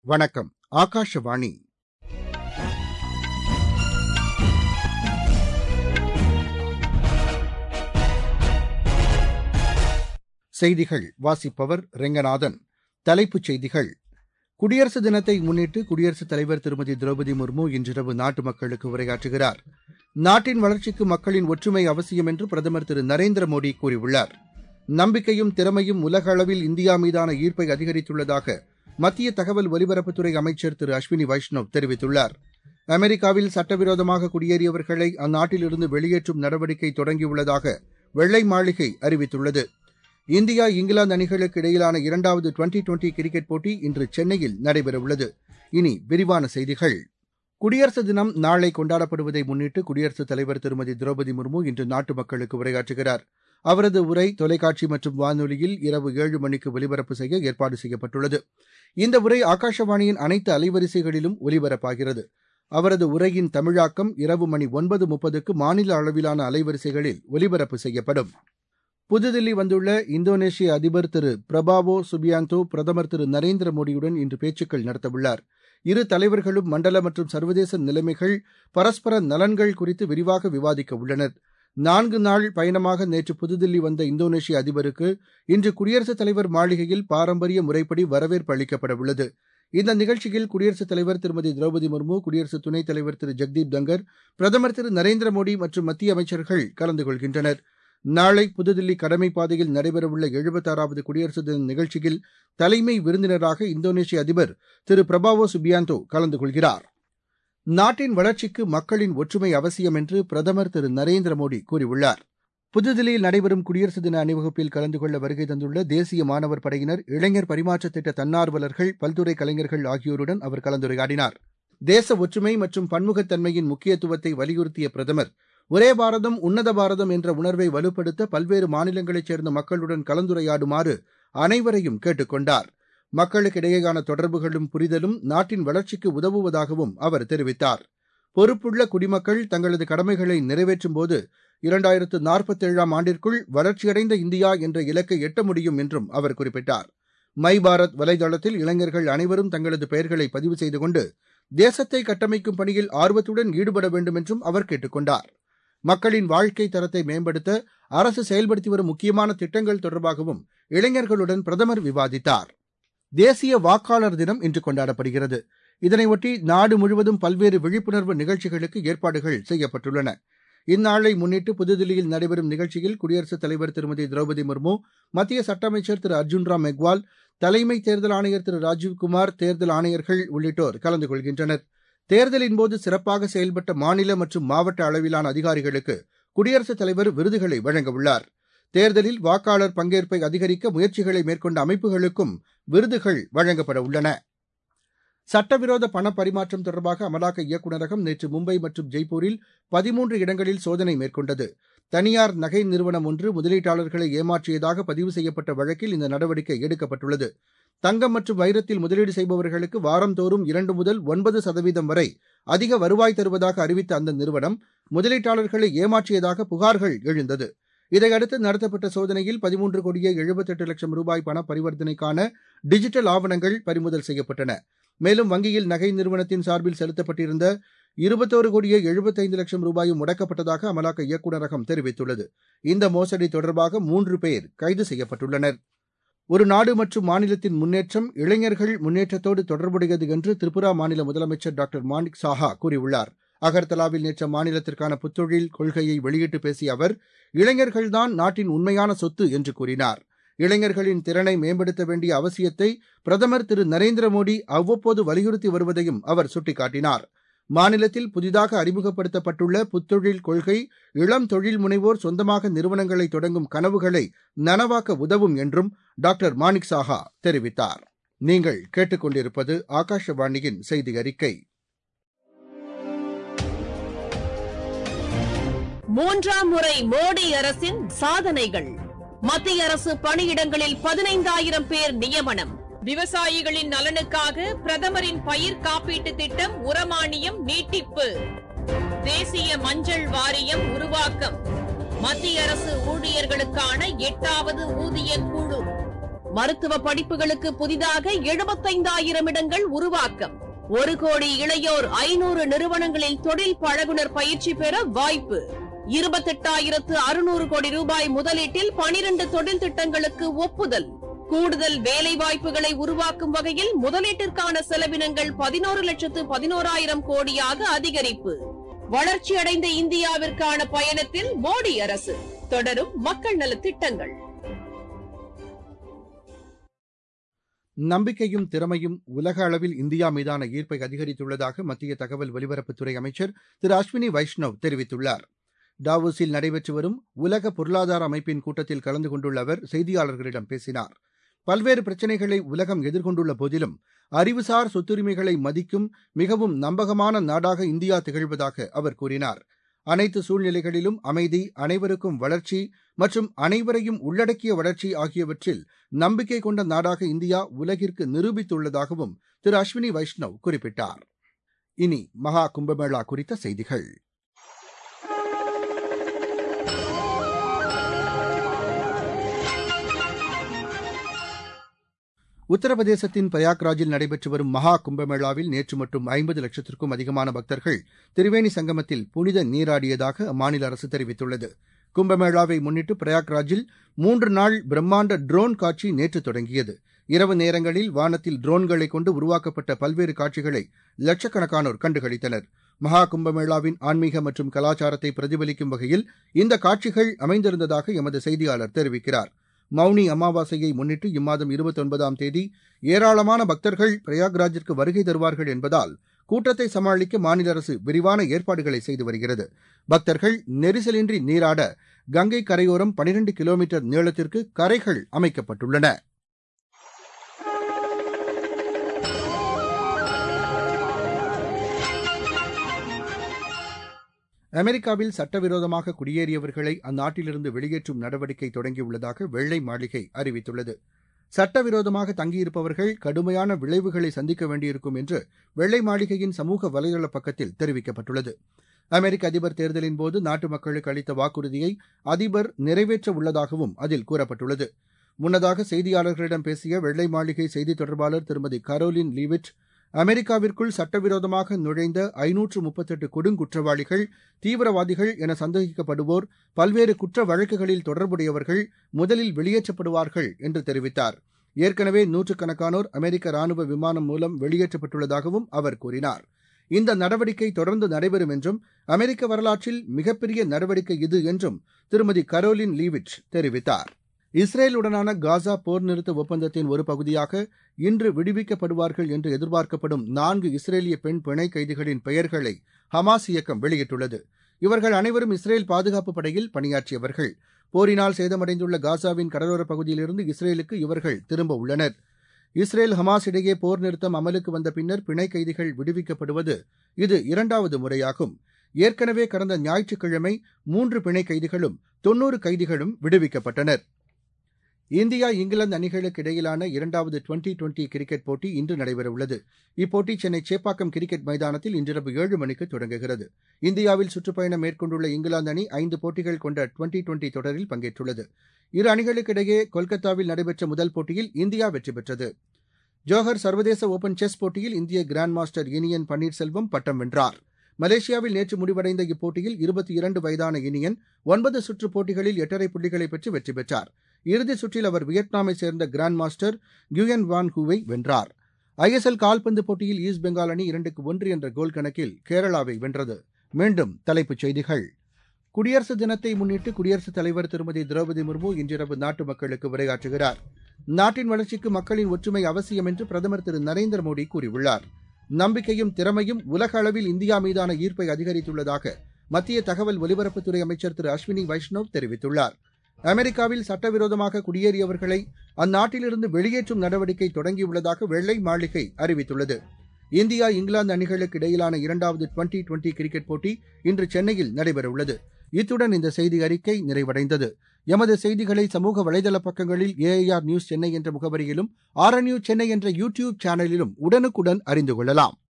வணக்கம் ஆகாஷவாணி செய்திகள் வாசிப்பவர் ரெங்கநாதன் தலைப்புச் செய்திகள் குடியரசு தினத்தை முன்னிட்டு குடியரசுத் தலைவர் திருமதி திரௌபதி முர்மு இன்றிரவு நாட்டு மக்களுக்கு உரையாற்றுகிறார் நாட்டின் வளர்ச்சிக்கு மக்களின் ஒற்றுமை அவசியம் என்று பிரதமர் திரு நரேந்திர மோடி கூறியுள்ளார் நம்பிக்கையும் திறமையும் உலக அளவில் இந்தியா மீதான ஈர்ப்பை அதிகரித்துள்ளதாக மத்திய தகவல் ஒலிபரப்புத்துறை அமைச்சர் திரு அஸ்வினி வைஷ்ணவ் தெரிவித்துள்ளார் அமெரிக்காவில் சட்டவிரோதமாக குடியேறியவர்களை அந்நாட்டிலிருந்து வெளியேற்றும் நடவடிக்கை தொடங்கியுள்ளதாக வெள்ளை மாளிகை அறிவித்துள்ளது இந்தியா இங்கிலாந்து அணிகளுக்கு இடையிலான இரண்டாவது டுவெண்டி டுவெண்டி கிரிக்கெட் போட்டி இன்று சென்னையில் நடைபெறவுள்ளது இனி விரிவான செய்திகள் குடியரசு தினம் நாளை கொண்டாடப்படுவதை முன்னிட்டு குடியரசுத் தலைவர் திருமதி திரௌபதி முர்மு இன்று நாட்டு மக்களுக்கு உரையாற்றுகிறார் அவரது உரை தொலைக்காட்சி மற்றும் வானொலியில் இரவு ஏழு மணிக்கு ஒலிபரப்பு செய்ய ஏற்பாடு செய்யப்பட்டுள்ளது இந்த உரை ஆகாஷவாணியின் அனைத்து அலைவரிசைகளிலும் ஒலிபரப்பாகிறது அவரது உரையின் தமிழாக்கம் இரவு மணி ஒன்பது முப்பதுக்கு மாநில அளவிலான அலைவரிசைகளில் ஒலிபரப்பு செய்யப்படும் புதுதில்லி வந்துள்ள இந்தோனேஷிய அதிபர் திரு பிரபாவோ சுபியாந்தோ பிரதமர் திரு நரேந்திர மோடியுடன் இன்று பேச்சுக்கள் நடத்தவுள்ளார் இரு தலைவர்களும் மண்டல மற்றும் சர்வதேச நிலைமைகள் பரஸ்பர நலன்கள் குறித்து விரிவாக விவாதிக்க உள்ளனர் நான்கு நாள் பயணமாக நேற்று புதுதில்லி வந்த இந்தோனேஷிய அதிபருக்கு இன்று குடியரசுத் தலைவர் மாளிகையில் பாரம்பரிய முறைப்படி வரவேற்பு அளிக்கப்பட உள்ளது இந்த நிகழ்ச்சியில் குடியரசுத் தலைவர் திருமதி திரௌபதி முர்மு குடியரசு துணைத் தலைவர் திரு ஜெக்தீப் தங்கர் பிரதமர் திரு நரேந்திர மோடி மற்றும் மத்திய அமைச்சர்கள் கலந்து கொள்கின்றனர் நாளை புதுதில்லி கடமை பாதையில் நடைபெறவுள்ள எழுபத்தாறாவது குடியரசு தின நிகழ்ச்சியில் தலைமை விருந்தினராக இந்தோனேஷிய அதிபர் திரு பிரபாவோ சுபியாந்தோ கலந்து கொள்கிறார் நாட்டின் வளர்ச்சிக்கு மக்களின் ஒற்றுமை அவசியம் என்று பிரதமர் திரு நரேந்திர மோடி கூறியுள்ளார் புதுதில்லியில் நடைபெறும் குடியரசு தின அணிவகுப்பில் கலந்து கொள்ள வருகை தந்துள்ள தேசிய மாணவர் படையினர் இளைஞர் பரிமாற்ற திட்ட தன்னார்வலர்கள் பல்துறை கலைஞர்கள் ஆகியோருடன் அவர் கலந்துரையாடினார் தேச ஒற்றுமை மற்றும் பன்முகத்தன்மையின் முக்கியத்துவத்தை வலியுறுத்திய பிரதமர் ஒரே பாரதம் உன்னத பாரதம் என்ற உணர்வை வலுப்படுத்த பல்வேறு மாநிலங்களைச் சேர்ந்த மக்களுடன் கலந்துரையாடுமாறு அனைவரையும் கேட்டுக் கொண்டார் மக்களுக்கிடையேயான தொடர்புகளும் புரிதலும் நாட்டின் வளர்ச்சிக்கு உதவுவதாகவும் அவர் தெரிவித்தார் பொறுப்புள்ள குடிமக்கள் தங்களது கடமைகளை நிறைவேற்றும் போது இரண்டாயிரத்து நாற்பத்தேழாம் ஆண்டிற்குள் வளர்ச்சியடைந்த இந்தியா என்ற இலக்கை எட்ட முடியும் என்றும் அவர் குறிப்பிட்டார் மை பாரத் வலைதளத்தில் இளைஞர்கள் அனைவரும் தங்களது பெயர்களை பதிவு செய்து கொண்டு தேசத்தை கட்டமைக்கும் பணியில் ஆர்வத்துடன் ஈடுபட வேண்டும் என்றும் அவர் கேட்டுக் கொண்டார் மக்களின் வாழ்க்கை தரத்தை மேம்படுத்த அரசு செயல்படுத்தி வரும் முக்கியமான திட்டங்கள் தொடர்பாகவும் இளைஞர்களுடன் பிரதமர் விவாதித்தார் தேசிய வாக்காளர் தினம் இன்று கொண்டாடப்படுகிறது இதனையொட்டி நாடு முழுவதும் பல்வேறு விழிப்புணர்வு நிகழ்ச்சிகளுக்கு ஏற்பாடுகள் செய்யப்பட்டுள்ளன இந்நாளை முன்னிட்டு புதுதில்லியில் நடைபெறும் நிகழ்ச்சியில் குடியரசுத் தலைவர் திருமதி திரௌபதி முர்மு மத்திய சட்ட அமைச்சர் திரு அர்ஜுன் ராம் மெக்வால் தலைமை தேர்தல் ஆணையர் திரு ராஜீவ்குமார் தேர்தல் ஆணையர்கள் உள்ளிட்டோர் கலந்து கொள்கின்றனர் தேர்தலின்போது சிறப்பாக செயல்பட்ட மாநில மற்றும் மாவட்ட அளவிலான அதிகாரிகளுக்கு குடியரசுத் தலைவர் விருதுகளை வழங்கவுள்ளார் தேர்தலில் வாக்காளர் பங்கேற்பை அதிகரிக்க முயற்சிகளை மேற்கொண்ட அமைப்புகளுக்கும் விருதுகள் வழங்கப்பட உள்ளன சட்டவிரோத பண பரிமாற்றம் தொடர்பாக அமலாக்க இயக்குநரகம் நேற்று மும்பை மற்றும் ஜெய்ப்பூரில் பதிமூன்று இடங்களில் சோதனை மேற்கொண்டது தனியார் நகை நிறுவனம் ஒன்று முதலீட்டாளர்களை ஏமாற்றியதாக பதிவு செய்யப்பட்ட வழக்கில் இந்த நடவடிக்கை எடுக்கப்பட்டுள்ளது தங்கம் மற்றும் வைரத்தில் முதலீடு செய்பவர்களுக்கு வாரந்தோறும் இரண்டு முதல் ஒன்பது சதவீதம் வரை அதிக வருவாய் தருவதாக அறிவித்த அந்த நிறுவனம் முதலீட்டாளர்களை ஏமாற்றியதாக புகார்கள் எழுந்தது இதையடுத்து நடத்தப்பட்ட சோதனையில் பதிமூன்று கோடியே எழுபத்தெட்டு லட்சம் ரூபாய் பண பரிவர்த்தனைக்கான டிஜிட்டல் ஆவணங்கள் பறிமுதல் செய்யப்பட்டன மேலும் வங்கியில் நகை நிறுவனத்தின் சார்பில் செலுத்தப்பட்டிருந்த இருபத்தோரு கோடியே எழுபத்தைந்து லட்சம் ரூபாயும் முடக்கப்பட்டதாக அமலாக்க இயக்குநரகம் தெரிவித்துள்ளது இந்த மோசடி தொடர்பாக மூன்று பேர் கைது செய்யப்பட்டுள்ளனர் ஒரு நாடு மற்றும் மாநிலத்தின் முன்னேற்றம் இளைஞர்கள் முன்னேற்றத்தோடு தொடர்புடையது என்று திரிபுரா மாநில முதலமைச்சர் டாக்டர் மாணிக் சாஹா கூறியுள்ளார் அகர்தலாவில் நேற்று மாநிலத்திற்கான புத்தொழில் கொள்கையை வெளியிட்டு பேசிய அவர் இளைஞர்கள்தான் நாட்டின் உண்மையான சொத்து என்று கூறினார் இளைஞர்களின் திறனை மேம்படுத்த வேண்டிய அவசியத்தை பிரதமர் திரு நரேந்திர மோடி அவ்வப்போது வலியுறுத்தி வருவதையும் அவர் சுட்டிக்காட்டினார் மாநிலத்தில் புதிதாக அறிமுகப்படுத்தப்பட்டுள்ள புத்தொழில் கொள்கை இளம் தொழில் முனைவோர் சொந்தமாக நிறுவனங்களை தொடங்கும் கனவுகளை நனவாக்க உதவும் என்றும் டாக்டர் மாணிக் சாஹா தெரிவித்தார் நீங்கள் கேட்டுக்கொண்டிருப்பது ஆகாஷவாணியின் செய்தி அறிக்கை மூன்றாம் முறை மோடி அரசின் சாதனைகள் மத்திய அரசு பணியிடங்களில் பதினைந்தாயிரம் பேர் நியமனம் விவசாயிகளின் நலனுக்காக பிரதமரின் பயிர் காப்பீட்டு திட்டம் உரமானியம் நீட்டிப்பு தேசிய மஞ்சள் வாரியம் உருவாக்கம் மத்திய அரசு ஊழியர்களுக்கான எட்டாவது ஊதிய குழு மருத்துவ படிப்புகளுக்கு புதிதாக எழுபத்தைந்தாயிரம் இடங்கள் உருவாக்கம் ஒரு கோடி இளையோர் ஐநூறு நிறுவனங்களில் தொழில் பழகுனர் பயிற்சி பெற வாய்ப்பு இருபத்தெட்டாயிரத்து அறுநூறு கோடி ரூபாய் முதலீட்டில் பனிரண்டு தொழில் திட்டங்களுக்கு ஒப்புதல் கூடுதல் வேலைவாய்ப்புகளை உருவாக்கும் வகையில் முதலீட்டிற்கான செலவினங்கள் பதினோரு லட்சத்து பதினோராயிரம் கோடியாக அதிகரிப்பு வளர்ச்சியடைந்த இந்தியாவிற்கான பயணத்தில் மோடி அரசு தொடரும் மக்கள் நலத் திட்டங்கள் நம்பிக்கையும் திறமையும் உலக அளவில் இந்தியா மீதான ஈர்ப்பை அதிகரித்துள்ளதாக மத்திய தகவல் ஒலிபரப்புத்துறை அமைச்சர் திரு அஸ்வினி வைஷ்ணவ் தெரிவித்துள்ளார் டாவோஸில் நடைபெற்று வரும் உலக பொருளாதார அமைப்பின் கூட்டத்தில் கலந்து கொண்டுள்ள அவர் செய்தியாளர்களிடம் பேசினார் பல்வேறு பிரச்சினைகளை உலகம் எதிர்கொண்டுள்ள போதிலும் அறிவுசார் சொத்துரிமைகளை மதிக்கும் மிகவும் நம்பகமான நாடாக இந்தியா திகழ்வதாக அவர் கூறினார் அனைத்து சூழ்நிலைகளிலும் அமைதி அனைவருக்கும் வளர்ச்சி மற்றும் அனைவரையும் உள்ளடக்கிய வளர்ச்சி ஆகியவற்றில் நம்பிக்கை கொண்ட நாடாக இந்தியா உலகிற்கு நிரூபித்துள்ளதாகவும் திரு அஸ்வினி வைஷ்ணவ் குறிப்பிட்டார் இனி மகா கும்பமேளா குறித்த செய்திகள் உத்தரப்பிரதேசத்தின் பிரயாக்ராஜில் நடைபெற்று வரும் மகா கும்பமேளாவில் நேற்று மட்டும் ஐம்பது லட்சத்திற்கும் அதிகமான பக்தர்கள் திரிவேணி சங்கமத்தில் புனித நீராடியதாக அம்மாநில அரசு தெரிவித்துள்ளது கும்பமேளாவை முன்னிட்டு பிரயாக்ராஜில் மூன்று நாள் பிரம்மாண்ட ட்ரோன் காட்சி நேற்று தொடங்கியது இரவு நேரங்களில் வானத்தில் ட்ரோன்களை கொண்டு உருவாக்கப்பட்ட பல்வேறு காட்சிகளை லட்சக்கணக்கானோர் கண்டுகளித்தனர் மகா கும்பமேளாவின் ஆன்மீக மற்றும் கலாச்சாரத்தை பிரதிபலிக்கும் வகையில் இந்த காட்சிகள் அமைந்திருந்ததாக எமது செய்தியாளர் தெரிவிக்கிறார் மௌனி அமாவாசையை முன்னிட்டு இம்மாதம் இருபத்தொன்பதாம் தேதி ஏராளமான பக்தர்கள் பிரயாக்ராஜிற்கு வருகை தருவார்கள் என்பதால் கூட்டத்தை சமாளிக்க மாநில அரசு விரிவான ஏற்பாடுகளை செய்து வருகிறது பக்தர்கள் நெரிசலின்றி நீராட கங்கை கரையோரம் பனிரெண்டு கிலோமீட்டர் நீளத்திற்கு கரைகள் அமைக்கப்பட்டுள்ளன அமெரிக்காவில் சட்டவிரோதமாக குடியேறியவர்களை அந்நாட்டிலிருந்து வெளியேற்றும் நடவடிக்கை தொடங்கியுள்ளதாக வெள்ளை மாளிகை அறிவித்துள்ளது சட்டவிரோதமாக தங்கியிருப்பவர்கள் கடுமையான விளைவுகளை சந்திக்க வேண்டியிருக்கும் என்று வெள்ளை மாளிகையின் சமூக வலைதள பக்கத்தில் தெரிவிக்கப்பட்டுள்ளது அமெரிக்க அதிபர் தேர்தலின் போது நாட்டு மக்களுக்கு அளித்த வாக்குறுதியை அதிபர் நிறைவேற்ற உள்ளதாகவும் அதில் கூறப்பட்டுள்ளது முன்னதாக செய்தியாளர்களிடம் பேசிய வெள்ளை மாளிகை செய்தித் தொடர்பாளர் திருமதி கரோலின் லீவிட் அமெரிக்காவிற்குள் சட்டவிரோதமாக நுழைந்த ஐநூற்று முப்பத்தெட்டு கொடுங்குற்றவாளிகள் தீவிரவாதிகள் என சந்தேகிக்கப்படுவோர் பல்வேறு குற்ற வழக்குகளில் தொடர்புடையவர்கள் முதலில் வெளியேற்றப்படுவார்கள் என்று தெரிவித்தார் ஏற்கனவே நூற்றுக்கணக்கானோர் அமெரிக்க ராணுவ விமானம் மூலம் வெளியேற்றப்பட்டுள்ளதாகவும் அவர் கூறினார் இந்த நடவடிக்கை தொடர்ந்து நடைபெறும் என்றும் அமெரிக்க வரலாற்றில் மிகப்பெரிய நடவடிக்கை இது என்றும் திருமதி கரோலின் லீவிட் தெரிவித்தார் இஸ்ரேலுடனான காசா போர் நிறுத்த ஒப்பந்தத்தின் ஒரு பகுதியாக இன்று விடுவிக்கப்படுவார்கள் என்று எதிர்பார்க்கப்படும் நான்கு இஸ்ரேலிய பெண் பிணை கைதிகளின் பெயர்களை ஹமாஸ் இயக்கம் வெளியிட்டுள்ளது இவர்கள் அனைவரும் இஸ்ரேல் பாதுகாப்பு படையில் பணியாற்றியவர்கள் போரினால் சேதமடைந்துள்ள காசாவின் கடலோரப் பகுதியிலிருந்து இஸ்ரேலுக்கு இவர்கள் திரும்ப உள்ளனர் இஸ்ரேல் ஹமாஸ் இடையே போர் நிறுத்தம் அமலுக்கு வந்த பின்னர் பிணை கைதிகள் விடுவிக்கப்படுவது இது இரண்டாவது முறையாகும் ஏற்கனவே கடந்த ஞாயிற்றுக்கிழமை மூன்று பிணை கைதிகளும் தொன்னூறு கைதிகளும் விடுவிக்கப்பட்டனர் இந்தியா இங்கிலாந்து அணிகளுக்கு இடையிலான இரண்டாவது டுவெண்டி டுவெண்டி கிரிக்கெட் போட்டி இன்று நடைபெறவுள்ளது இப்போட்டி சென்னை சேப்பாக்கம் கிரிக்கெட் மைதானத்தில் இன்றிரவு ஏழு மணிக்கு தொடங்குகிறது இந்தியாவில் சுற்றுப்பயணம் மேற்கொண்டுள்ள இங்கிலாந்து அணி ஐந்து போட்டிகள் கொண்ட டுவெண்டி டுவெண்டி தொடரில் பங்கேற்றுள்ளது இரு அணிகளுக்கு இடையே கொல்கத்தாவில் நடைபெற்ற முதல் போட்டியில் இந்தியா வெற்றி பெற்றது ஜோஹர் சர்வதேச ஓபன் செஸ் போட்டியில் இந்திய கிராண்ட் மாஸ்டர் இனியன் பன்னீர்செல்வம் பட்டம் வென்றார் மலேசியாவில் நேற்று முடிவடைந்த இப்போட்டியில் இருபத்தி இரண்டு வயதான இனியன் ஒன்பது சுற்று போட்டிகளில் எட்டரை புள்ளிகளை பெற்று வெற்றி பெற்றார் இறுதிச் சுற்றில் அவர் வியட்நாமை சேர்ந்த கிராண்ட் மாஸ்டர் கியூயன் வான் ஹூவை வென்றார் ஐஎஸ்எல் கால்பந்து போட்டியில் ஈஸ்ட் பெங்கால் அணி இரண்டுக்கு ஒன்று என்ற கோல் கணக்கில் கேரளாவை வென்றது மீண்டும் தலைப்புச் செய்திகள் குடியரசு தினத்தை முன்னிட்டு குடியரசுத் தலைவர் திருமதி திரௌபதி முர்மு இன்றிரவு நாட்டு மக்களுக்கு உரையாற்றுகிறார் நாட்டின் வளர்ச்சிக்கு மக்களின் ஒற்றுமை அவசியம் என்று பிரதமர் திரு நரேந்திர மோடி கூறியுள்ளார் நம்பிக்கையும் திறமையும் உலக அளவில் இந்தியா மீதான ஈர்ப்பை அதிகரித்துள்ளதாக மத்திய தகவல் ஒலிபரப்புத்துறை அமைச்சர் திரு அஸ்வினி வைஷ்ணவ் தெரிவித்துள்ளார் அமெரிக்காவில் சட்டவிரோதமாக குடியேறியவர்களை அந்நாட்டிலிருந்து வெளியேற்றும் நடவடிக்கை தொடங்கியுள்ளதாக வெள்ளை மாளிகை அறிவித்துள்ளது இந்தியா இங்கிலாந்து அணிகளுக்கு இடையிலான இரண்டாவது டுவெண்டி டுவெண்டி கிரிக்கெட் போட்டி இன்று சென்னையில் நடைபெறவுள்ளது இத்துடன் இந்த செய்தி அறிக்கை நிறைவடைந்தது எமது செய்திகளை சமூக வலைதள பக்கங்களில் ஏஐஆர் நியூஸ் சென்னை என்ற முகவரியிலும் ஆர் நியூஸ் சென்னை என்ற யூ டியூப் சேனலிலும் உடனுக்குடன் அறிந்து கொள்ளலாம்